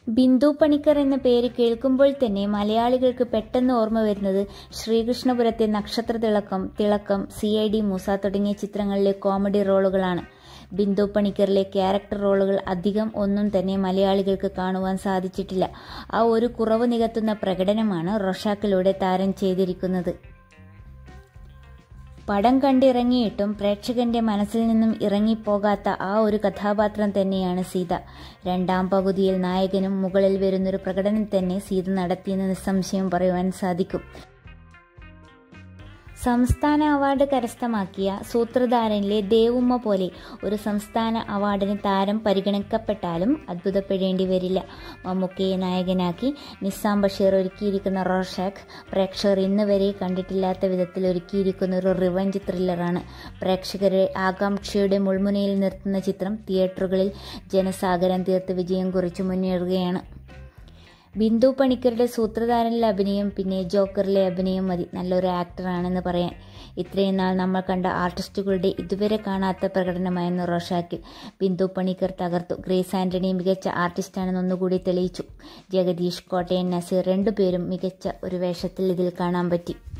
ബിന്ദു പണിക്കർ എന്ന പേര് കേൾക്കുമ്പോൾ തന്നെ മലയാളികൾക്ക് പെട്ടെന്ന് ഓർമ്മ വരുന്നത് ശ്രീകൃഷ്ണപുരത്തെ നക്ഷത്ര തിളക്കം തിളക്കം സി ഐ ഡി മൂസ തുടങ്ങിയ ചിത്രങ്ങളിലെ കോമഡി റോളുകളാണ് ബിന്ദു പണിക്കറിലെ ക്യാരക്ടർ റോളുകൾ അധികം ഒന്നും തന്നെ മലയാളികൾക്ക് കാണുവാൻ സാധിച്ചിട്ടില്ല ആ ഒരു കുറവ് നികത്തുന്ന പ്രകടനമാണ് റൊഷാക്കിലൂടെ താരം ചെയ്തിരിക്കുന്നത് പടം കണ്ടിറങ്ങിയിട്ടും പ്രേക്ഷകന്റെ മനസ്സിൽ നിന്നും ഇറങ്ങിപ്പോകാത്ത ആ ഒരു കഥാപാത്രം തന്നെയാണ് സീത രണ്ടാം പകുതിയിൽ നായകനും മുകളിൽ വരുന്നൊരു പ്രകടനം തന്നെ സീത നടത്തിയെന്ന് നിസ്സംശയം പറയുവാൻ സാധിക്കും സംസ്ഥാന അവാർഡ് കരസ്ഥമാക്കിയ സൂത്രധാരനിലെ ദേവുമ്മ പോലെ ഒരു സംസ്ഥാന അവാർഡിന് താരം പരിഗണിക്കപ്പെട്ടാലും അത്ഭുതപ്പെടേണ്ടി വരില്ല മമ്മൂക്കയെ നായകനാക്കി നിസാം ബഷീർ ഒരുക്കിയിരിക്കുന്ന റോഷാക്ക് പ്രേക്ഷകർ ഇന്ന് വരെ കണ്ടിട്ടില്ലാത്ത വിധത്തിൽ ഒരുക്കിയിരിക്കുന്ന ഒരു റിവഞ്ച് ത്രില്ലറാണ് പ്രേക്ഷകരെ ആകാംക്ഷയുടെ മുൾമുനയിൽ നിർത്തുന്ന ചിത്രം തിയേറ്ററുകളിൽ ജനസാഗരം തീർത്ത് വിജയം കുറിച്ച് മുന്നേറുകയാണ് ബിന്ദു പണിക്കരുടെ സൂത്രധാരനിലെ അഭിനയം പിന്നെ ജോക്കറിലെ അഭിനയം മതി നല്ലൊരു ആക്ടറാണെന്ന് പറയാൻ ഇത്രയും നാൾ നമ്മൾ കണ്ട ആർട്ടിസ്റ്റുകളുടെ ഇതുവരെ കാണാത്ത പ്രകടനമായിരുന്നു റോഷാക്കിൽ ബിന്ദു പണിക്കർ തകർത്തു ഗ്രേസ് ആന്റണി മികച്ച ആർട്ടിസ്റ്റാണെന്ന് ഒന്നുകൂടി തെളിയിച്ചു ജഗദീഷ് കോട്ടയൻ നസീർ രണ്ടുപേരും മികച്ച ഒരു വേഷത്തിൽ ഇതിൽ കാണാൻ പറ്റി